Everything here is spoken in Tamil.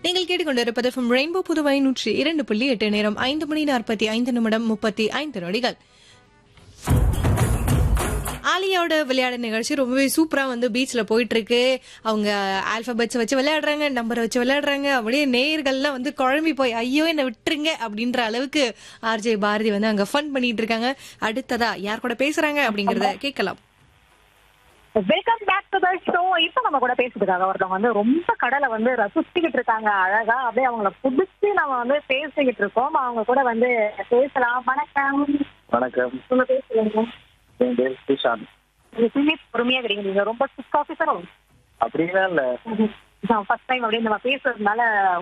நீங்கள் கேட்டுக்கொண்டிருப்பது from ரெயின்போ புதுவை நூற்றி இரண்டு புள்ளி எட்டு நேரம் ஐந்து மணி நாற்பத்தி ஐந்து நிமிடம் முப்பத்தி ஐந்து நொடிகள் ஆலியாவோட விளையாட நிகழ்ச்சி ரொம்பவே சூப்பரா வந்து பீச்ல போயிட்டு இருக்கு அவங்க ஆல்பபெட்ஸ் வச்சு விளையாடுறாங்க நம்பரை வச்சு விளையாடுறாங்க அப்படியே நேயர்கள்லாம் வந்து குழம்பி போய் ஐயோ என்ன விட்டுருங்க அப்படின்ற அளவுக்கு ஆர்ஜே பாரதி வந்து அங்க ஃபன் பண்ணிட்டு இருக்காங்க அடுத்ததா யார் கூட பேசுறாங்க அப்படிங்கறத கேட்கலாம் welcome back to the show இப்ப நம்ம கூட பேசுறதுக்காக ஒருத்தவங்க வந்து ரொம்ப கடலை வந்து ரசிச்சுக்கிட்டு இருக்காங்க அழகா அப்படியே அவங்கள புடிச்சு நம்ம வந்து பேசிக்கிட்டு இருக்கோம் அவங்க கூட வந்து பேசலாம் வணக்கம் வணக்கம் உங்க பேசுறீங்க என் பேர் ஸ்ரீசாந்த் எப்பயுமே பொறுமையா கிடையாது நீங்க ரொம்ப சிக் ஆஃபீஸரும் அப்படிலாம் இல்ல ஃபர்ஸ்ட் டைம் அப்படியே நம்ம பேசுறதுனால